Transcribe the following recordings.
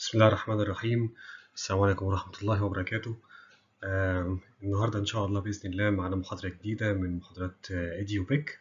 بسم الله الرحمن الرحيم السلام عليكم ورحمة الله وبركاته آم، النهاردة إن شاء الله بإذن الله معانا محاضرة جديدة من محاضرات إيديو بيك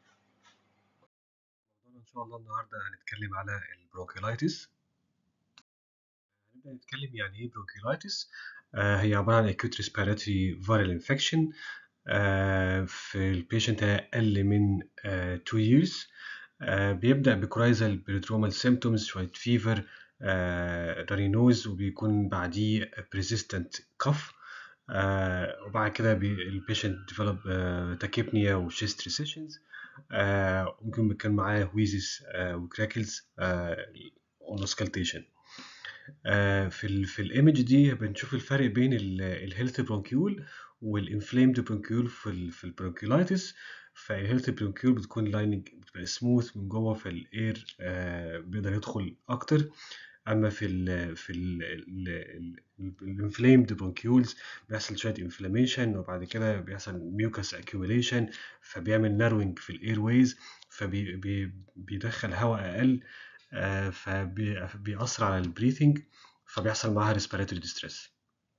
إن شاء الله النهاردة هنتكلم على البرونكيولايتس هنبدأ نتكلم يعني إيه برونكيولايتس آه، هي عبارة عن acute respiratory viral infection آه، في البيشنت أقل من 2 years آه، بيبدأ بكرايزال بريدرومال symptoms شوية فيفر رينوز وبيكون بعديه persistent cough آه، وبعد كده البيشنت ديفلوب تاكيبنيا وشيست ريسيشنز ممكن كان معاه ويزز وكراكلز اونسكالتيشن في ال في الايمج دي بنشوف الفرق بين الهيلث برونكيول والانفليمد برونكيول في ال في البرونكيولايتس فالهيلث برونكيول بتكون لايننج بتبقى سموث من جوه فالاير بيقدر يدخل اكتر اما في ال في الانفليمد برونكيولز بيحصل شويه انفلاميشن وبعد كده بيحصل ميوكس اكيوميليشن فبيعمل ناروينج في الاير ويز فبيدخل هواء اقل فبيأثر على البريثنج فبيحصل معاها ريسبيراتوري ديستريس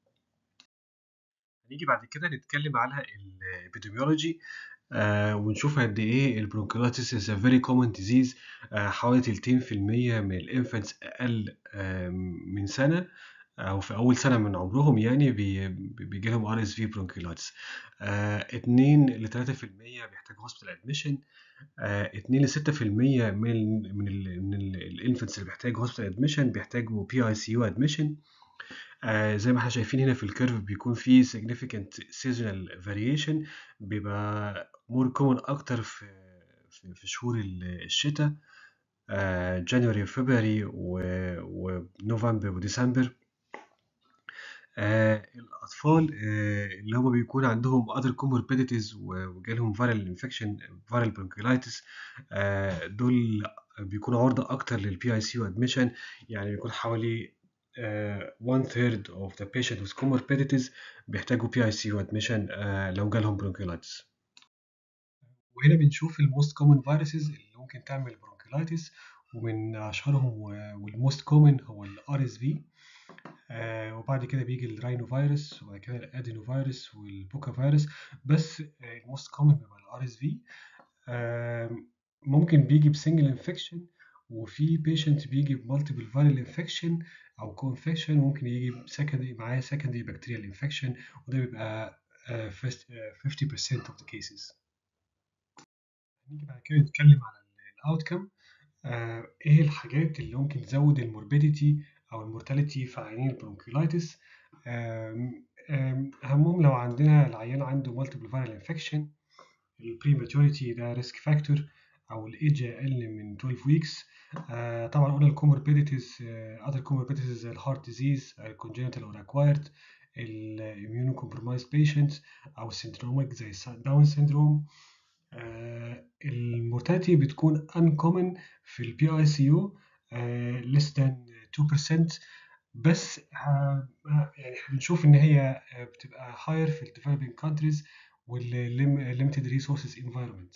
هنيجي بعد كده نتكلم على الابيديميولوجي آه ونشوف قد ايه البرونكيولايتس is a very common disease آه حوالي 30% من الانفانتس اقل آه من سنه او في اول سنه من عمرهم يعني بي بيجي لهم ار اس في برونكيولايتس 2 ل 3% بيحتاجوا هوسبيتال ادميشن 2 ل 6% من من ال من الانفانتس اللي بيحتاجوا هوسبيتال ادميشن بيحتاجوا بي اي سي يو ادميشن آه زي ما احنا شايفين هنا في الكيرف بيكون في significant seasonal variation بيبقى more common أكتر في في, في شهور الشتاء آه جانيوري وفبراير ونوفمبر وديسمبر آه الأطفال آه اللي هم بيكون عندهم other comorbidities وجالهم viral infection viral bronchiolitis آه دول بيكونوا عرضة أكتر للبي اي سي admission يعني بيكون حوالي Uh, one third of the patient with comorbidities بيحتاجوا PICU admission uh, لو جالهم bronchiolitis. وهنا بنشوف الموست كومن فيروسز اللي ممكن تعمل bronchiolitis ومن أشهرهم والموست كومن هو ال RSV uh, وبعد كده بيجي الراينو فيروس وبعد كده الادينو فيروس والبوكا فيروس بس الموست كومن بيبقى ال RSV ممكن بيجي بسنجل انفكشن وفي بيشنت بيجي بمالتيبل فايرال انفكشن او كونفكشن ممكن يجي سكندري معاه سكندري بكتيريال انفكشن وده بيبقى uh, 50% of the cases نيجي بعد كده نتكلم على الاوتكم uh, ايه الحاجات اللي ممكن تزود الموربيديتي او المورتاليتي في عيانين البرونكيولايتس اهمهم لو عندنا العيان عنده مالتيبل فايرال انفكشن البريماتوريتي ده ريسك فاكتور او الايدج اقل من 12 ويكس آه طبعا قلنا الكوموربيديتيز اذر كوموربيديتيز زي الهارت ديزيز الكونجنتال اور اكوايرد الاميونو كومبرومايز بيشنتس او السندروميك زي داون سيندروم آه المورتاليتي بتكون uncommon في البي اي سي يو less than 2% بس آه يعني بنشوف ان هي بتبقى higher في الديفلوبينج countries والليمتد ريسورسز انفايرمنت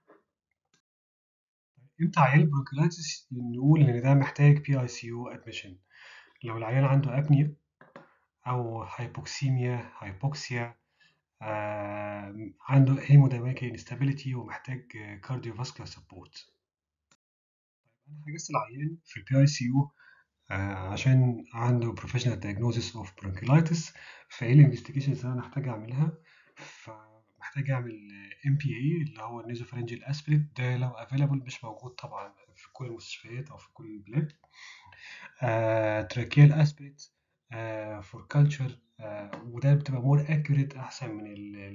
امتى عيان البرونكيولايتس نقول ان ده محتاج بي اي سي يو ادميشن لو العيان عنده ابنيا او هايبوكسيميا هايبوكسيا آه، عنده هيمودايناميك انستابيليتي ومحتاج كارديوفاسكولار سبورت انا حجزت العيان في البي اي سي يو عشان عنده بروفيشنال دايجنوزيس اوف برونكيولايتس فايه الانفستيجيشنز اللي انا محتاج اعملها ف محتاج اعمل ام بي اي اللي هو النيزوفرنجيال اسبريت ده لو افيلابل مش موجود طبعا في كل المستشفيات او في كل البلاد آه، تراكيال اسبريت آه، فور كلتشر آه، وده بتبقى مور اكيوريت احسن من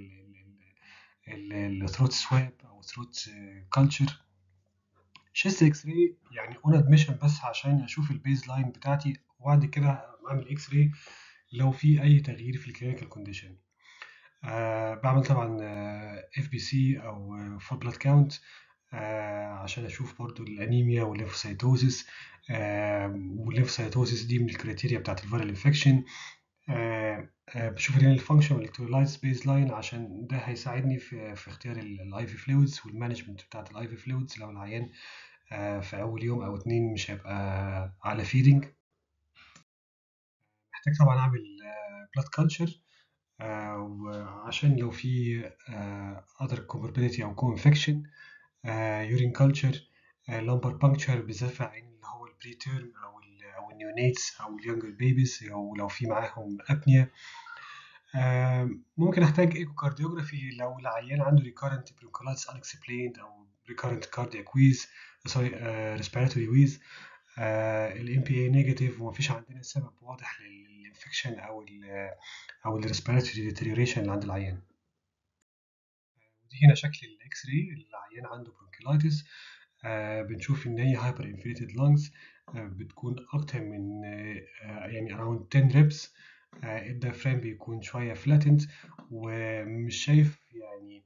الثروت سواب او ثروت كلتشر شيست اكس راي يعني اون ادميشن بس عشان اشوف البيز لاين بتاعتي وبعد كده اعمل اكس راي لو في اي تغيير في الكلينيكال كونديشن آه بعمل طبعا اف بي سي او فول بلاد كاونت عشان اشوف برضو الانيميا والليفوسايتوزيس آه والليفوسايتوزيس دي من الكريتيريا بتاعت الفيرال انفكشن آه آه بشوف الرينال فانكشن والالكترولايتس بيز لاين عشان ده هيساعدني في, في اختيار الاي في فلويدز والمانجمنت بتاعت الاي في فلويدز لو العيان في اول يوم او اتنين مش هيبقى على فيدنج محتاج طبعا اعمل بلاد كلتشر وعشان لو في other comorbidity او كو انفكشن يورين كلتشر لامبر بانكتشر بالذات في العين اللي هو البري تيرم او ال او النيونيتس او اليونجر بيبيز او لو في معاهم ابنيا ممكن احتاج ايكو كارديوجرافي لو العيان عنده recurrent bronchiolitis unexplained او recurrent cardiac wheeze سوري respiratory wheeze الام بي اي نيجاتيف ومفيش عندنا سبب واضح للانفكشن او ال او الريسبيراتوري ديتيريوريشن اللي عند العيان ودي هنا شكل الاكس راي العيان عنده برونكيلايتس آه بنشوف ان هي هايبر انفليتد لانجز آه بتكون اكتر من آه يعني اراوند 10 ريبس الدايفرام بيكون شويه فلاتند ومش شايف يعني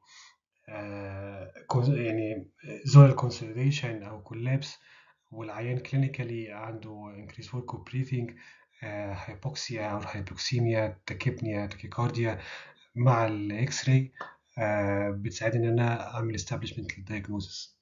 يعني زول كونسوليديشن او كولابس والعيان كلينيكالي عنده increased work of breathing هايبوكسيا او هايبوكسيميا تاكيبنيا تاكيكارديا مع الاكس راي بتساعدني ان انا اعمل establishment للدايجنوزس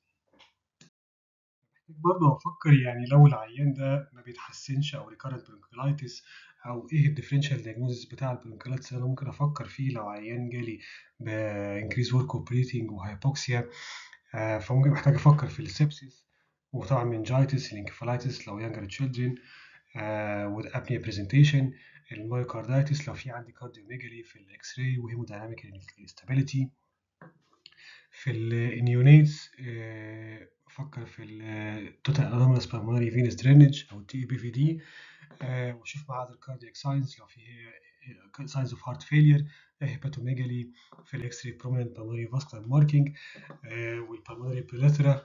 برضه افكر يعني لو العيان ده ما بيتحسنش او recurrent bronchiolitis او ايه الديفرنشال دايجنوزس بتاع البرونكيلايتس انا ممكن افكر فيه لو عيان جالي بانكريز ورك اوف بريثنج وهايبوكسيا فممكن محتاج افكر في السبسيس وطبعا منجايتس الانكفالايتس لو يانجر تشيلدرن with apnea presentation المايوكاردايتس لو في عندي كارديوميجالي في الاكس راي وهيمودايناميك انستابيليتي في النيونيتس افكر في التوتال انومالس بالمونري فينس درينج او التي بي في دي واشوف معاه الكاردياك ساينز لو في ساينز اوف هارت فيلير هيباتوميجالي في الاكس راي بروميننت بالمونري فاسكولار ماركينج والبالمونري بليثرا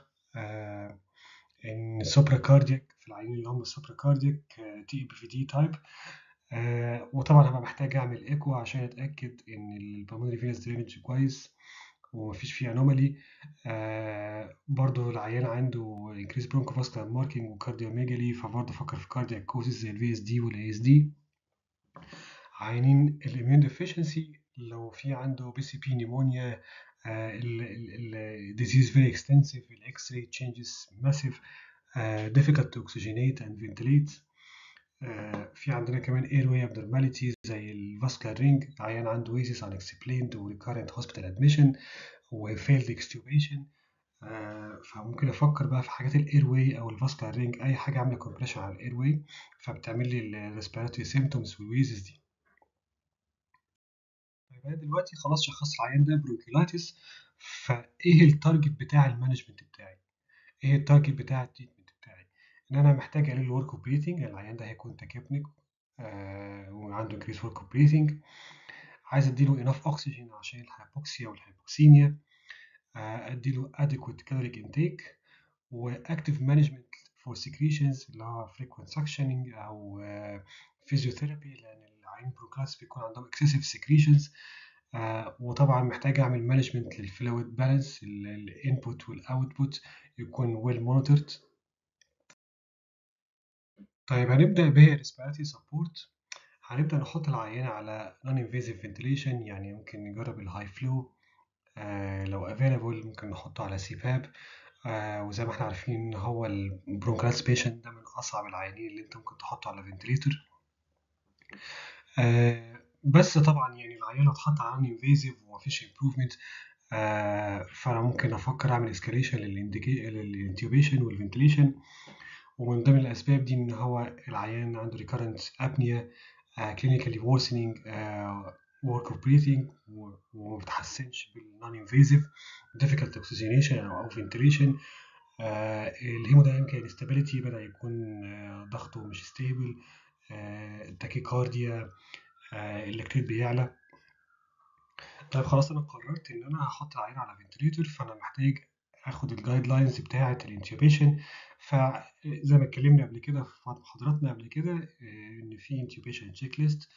ان سوبرا كاردياك في العيانين اللي هم السوبرا كاردياك تي بي في دي تايب وطبعا هبقى محتاج اعمل ايكو عشان اتاكد ان البالمونري فينس درينج كويس ومفيش فيه انومالي آه برضه العيان عنده انكريز برونكو فاسكولار ماركينج وكارديوميجالي فبرضه افكر في كاردياك كوزز زي الفي اس دي والاي اس دي عيانين الاميون ديفيشنسي لو في عنده بي سي بي نيمونيا الديزيز فيري اكستنسيف الاكس راي تشينجز ماسيف difficult to oxygenate and ventilate uh, في عندنا كمان airway abnormalities زي الفاسكولار رينج عيان عنده ويزيس unexplained و recurrent hospital admission و failed extubation uh, فممكن افكر بقى في حاجات الايرواي او الفاسكولار رينج اي حاجه عامله كومبريشن على الايرواي فبتعمل لي الريسبيراتوري سيمتومز والويزيس دي طيب انا دلوقتي خلاص شخصت العيان ده برونكيلايتس فايه التارجت بتاع المانجمنت بتاعي ايه التارجت بتاع التريتمنت بتاعي ان انا محتاج اقلل الورك اوف بريثنج العيان ده هيكون تاكيبنيك آه وعنده انكريس ورك اوف بريثنج عايز اديله اناف اكسجين عشان الهايبوكسيا والهايبوكسيميا آه اديله adequate caloric intake واكتيف مانجمنت فور secretions اللي هو frequent suctioning او فيزيوثيرابي uh, لان العين برونكلايتس بيكون عندهم excessive secretions آه وطبعا محتاج اعمل مانجمنت للفلويد بالانس الانبوت والاوتبوت يكون ويل مونيتورد طيب هنبدا ب respiratory support هنبدا نحط العيان على non invasive ventilation يعني ممكن نجرب الهاي فلو آه لو available ممكن نحطه على سيباب آه وزي ما احنا عارفين ان هو البرونكلايتس بيشنت ده من اصعب العيانين اللي انت ممكن تحطه على فنتليتور آه بس طبعا يعني العيان لو اتحط على نون انفيزيف ومفيش امبروفمنت آه فانا ممكن افكر اعمل اسكاليشن للانتيوبيشن والفنتليشن ومن ضمن الاسباب دي ان هو العيان عنده ريكارنت ابنيا كلينيكالي worsening work of breathing وما بتحسنش بالنون انفيزيف difficult oxygenation او ventilation آه الهيمودايناميك انستابيليتي بدا يكون آه ضغطه مش ستيبل آه تاكيكارديا الكتريت بيعلى طيب خلاص انا قررت ان انا هحط العيان على فنتليتور فانا محتاج اخد الجايد لاينز بتاعه الانتيوبيشن فزي ما اتكلمنا قبل كده في محاضراتنا قبل كده ان في انتيوبيشن تشيك ليست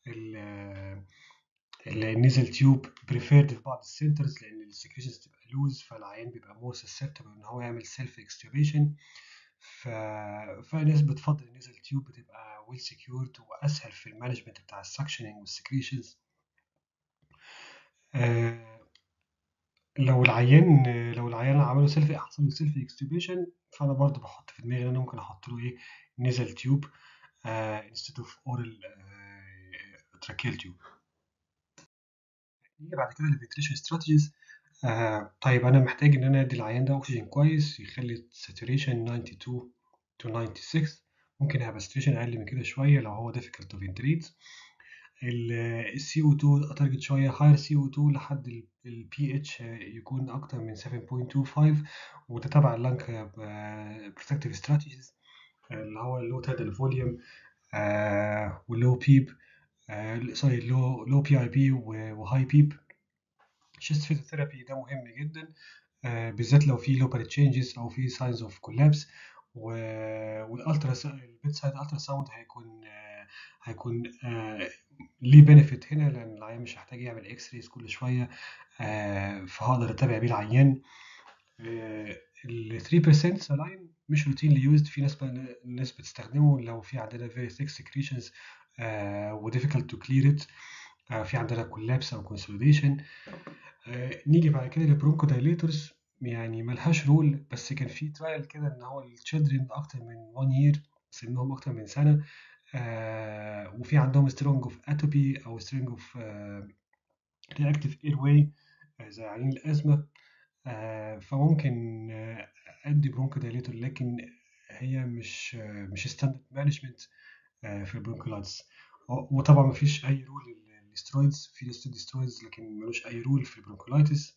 النيزل تيوب بريفيرد في بعض السنترز لان السكريشنز تبقى لوز فالعيان بيبقى مور سسبتبل ان هو يعمل سيلف اكستيوبيشن ف... فناس بتفضل النيزل تيوب بتبقى ويل سكيورد واسهل في المانجمنت بتاع السكشننج والسكريشنز آه لو العيان لو العيان عمله سيلف حصل له سيلف اكستيوبيشن فانا برضو بحط في دماغي ان انا ممكن احط له ايه نيزل تيوب انستيد اوف اورال تراكيال تيوب نيجي بعد كده للفنتريشن استراتيجيز آه طيب انا محتاج ان انا ادي العيان ده اكسجين كويس يخلي الساتوريشن 92 to 96 ممكن يبقى ساتوريشن اقل من كده شويه لو هو difficult to ventilate السي او 2 اتارجت شويه هاير سي او 2 لحد البي اتش يكون اكتر من 7.25 وده تبع اللانك بروتكتيف استراتيجيز اللي هو اللو تيدال فوليوم واللو بيب سوري لو لو بي اي بي وهاي بيب شيست فيزيوثيرابي ده مهم جدا آه بالذات لو في لوبال تشينجز او في ساينز اوف كولابس والالترا البيت سايد الترا ساوند هيكون آه هيكون آه ليه بنفيت هنا لان العيان مش هيحتاج يعمل اكس ريز كل شويه فهقدر اتابع بيه العيان ال 3% سلاين مش روتين يوزد في ناس الناس بتستخدمه لو في عندنا very thick secretions و difficult to clear it في عندنا كولابس او كونسوليديشن نيجي بعد كده للبرونكو دايليتورز يعني ملهاش رول بس كان في ترايل كده ان هو التشيلدرن اكتر من 1 يير سنهم اكتر من سنه آه وفي عندهم سترونج اوف اتوبي او سترونج اوف رياكتيف اير واي زي عيانين الازمه آه فممكن آه ادي برونكو دايليتور لكن هي مش مش ستاندرد مانجمنت في البرونكولايتس وطبعا مفيش اي رول للسترويدز في سترويدز لكن ملوش اي رول في البرونكولايتس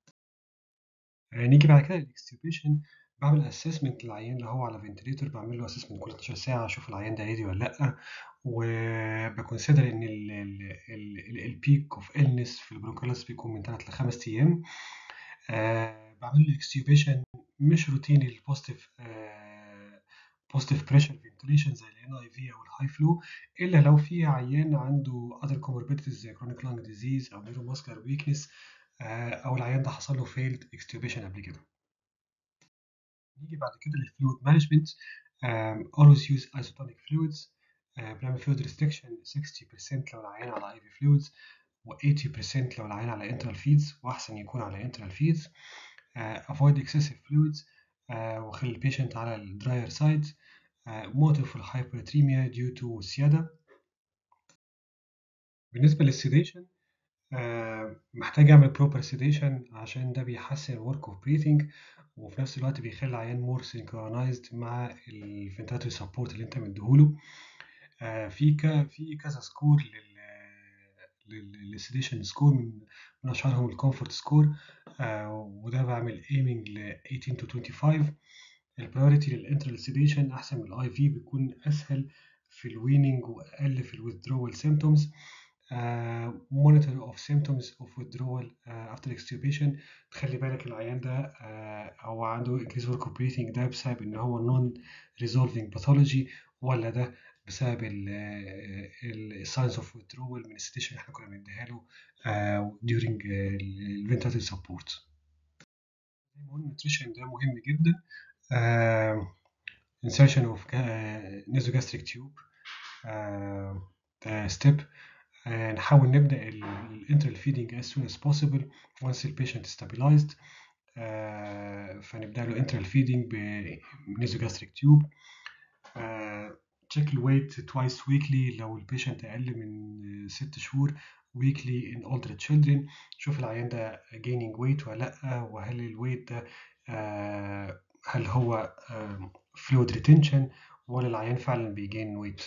نيجي بعد كده للاكستيوبيشن بعمل اسسمنت للعيان اللي هو على فنتليتور بعمل له اسسمنت كل 12 ساعه اشوف العيان ده هادي ولا لا وبكونسيدر ان البيك اوف النس في البرونكولايتس بيكون من 3 ل 5 ايام أه بعمل له اكستيوبيشن مش روتيني البوزيتيف بوزيتيف بريشر فنتليشن زي الان اي في او الهاي فلو الا لو في عيان عنده اذر كوموربيديتيز زي كرونيك لانج ديزيز او نيرو ماسكولار ويكنس او العيان ده حصل له فيلد اكستيوبيشن قبل كده نيجي بعد كده للفلويد مانجمنت always use isotonic fluids بنعمل فلويد ريستريكشن 60% لو العيان على اي في فلويدز و80% لو العيان على انترال فيدز واحسن يكون على انترال فيدز avoid excessive fluids وخلي البيشنت على الدراير سايد موتيف في الهايبرتريميا ديو تو سيادة بالنسبة للسيديشن محتاج اعمل بروبر سيديشن عشان ده بيحسن الورك اوف بريثنج وفي نفس الوقت بيخلي العيان مور سينكرونايزد مع الفنتاتوري سبورت اللي انت مديهوله في ك... في كذا سكور لل للسيديشن سكور من من اشهرهم الكومفورت سكور وده بعمل ايمنج ل 18 تو 25 البرايورتي للانترال سيديشن احسن من الاي في بيكون اسهل في الويننج واقل في الويذدرول سيمتومز مونيتور اوف سيمتومز اوف withdrawal افتر extubation تخلي بالك العيان ده uh, هو عنده increased work of breathing ده بسبب ان هو non resolving pathology ولا ده بسبب ال signs of withdrawal من السيتيشن اللي احنا كنا بنديها له uh, during الفنتاتيف support زي ما قلنا nutrition ده مهم جدا uh, insertion of nasogastric tube step نحاول نبدأ الانترال فيدنج as soon as possible once the patient is stabilized فنبدأ له انترال فيدنج بنيزوجاستريك تيوب تشيك الويت توايس ويكلي لو البيشنت أقل من ست شهور weekly in older children شوف العيان ده gaining weight ولا لأ وهل الويت ده هل هو fluid retention ولا العيان فعلا بيجين ويت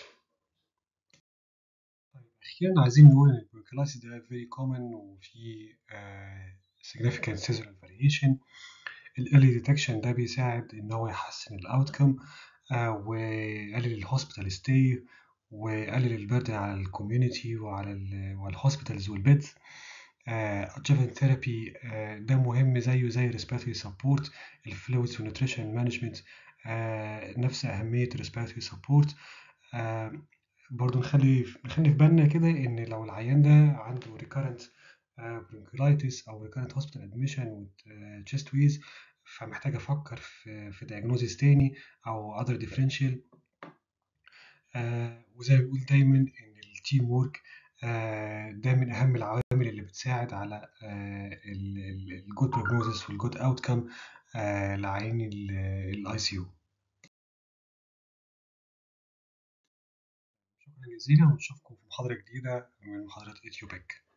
أخيرا عايزين نقول إن البرونكولايتس ده very common وفي uh, significant seasonal variation ال early detection ده بيساعد إن هو يحسن ال outcome uh, ويقلل الهوسبيتال ستاي ويقلل البردن على الكوميونتي وعلى ال وعلى الهوسبيتالز والبيدز adjuvant ثيرابي uh, ده مهم زيه زي respiratory support الفلويدز والنيوتريشن مانجمنت نفس أهمية respiratory support برضو نخلي نخلي في بالنا كده ان لو العيان ده عنده recurrent bronchiolitis او recurrent hospital admission with chest wheeze فمحتاج افكر في في diagnosis تاني او other differential وزي ما بقول دايما ان التيم وورك ده من اهم العوامل اللي بتساعد على الجود prognosis والجود outcome لعيان الاي سي يو شكرا جزيلا ونشوفكم في محاضرة جديدة من محاضرات إيتيوبيك